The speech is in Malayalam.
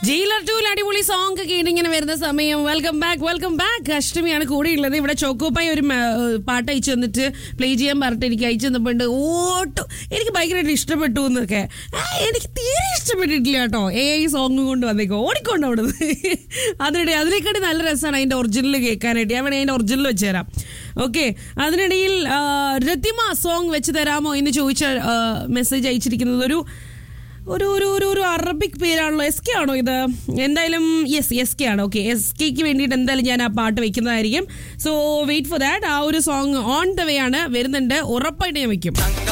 ജയിലർ ടൂൽ അടിപൊളി സോങ് ഒക്കെ ഇങ്ങനെ വരുന്ന സമയം വെൽക്കം ബാക്ക് വെൽക്കം ബാക്ക് അഷ്ടമിയാണ് കൂടെയുള്ളത് ഇവിടെ ചോക്കോപ്പായി ഒരു മ- പാട്ട് അയച്ചു തന്നിട്ട് പ്ലേ ചെയ്യാൻ പറഞ്ഞിട്ട് എനിക്ക് അയച്ചു തന്നപ്പോണ്ട് ഓട്ടോ എനിക്ക് ഭയങ്കരമായിട്ട് ഇഷ്ടപ്പെട്ടു എന്നൊക്കെ ആ, എനിക്ക് തീരെ ഇഷ്ടപ്പെട്ടിട്ടില്ല കേട്ടോ എ ഐ സോങ് കൊണ്ട് വന്നേക്കോ ഓടിക്കൊണ്ട് അവിടെ അതിനിടെ അതിനേക്കാട്ടി നല്ല രസമാണ് അതിന്റെ ഒറിജിനൽ കേൾക്കാനായിട്ട് ഞാൻ വേണേ അതിന്റെ ഒറിജിനൽ വെച്ച് തരാം ഓക്കെ അതിനിടയിൽ ആ, രതിമ സോങ് വെച്ച് തരാമോ എന്ന് ചോദിച്ച മെസ്സേജ് അയച്ചിരിക്കുന്നത് ഒരു ഒരു ഒരു ഒരു ഒരു അറബിക് പേരാണല്ലോ എസ് കെ ആണോ ഇത് എന്തായാലും യെസ് എസ് കെ ആണ് ഓക്കെ എസ് കെക്ക് വേണ്ടിയിട്ട് എന്തായാലും ഞാൻ ആ പാട്ട് വെക്കുന്നതായിരിക്കും സോ വെയിറ്റ് ഫോർ ദാറ്റ് ആ ഒരു സോങ് ഓൺ ദ വേ ആണ് വരുന്നുണ്ട് ഉറപ്പായിട്ട് ഞാൻ വെക്കും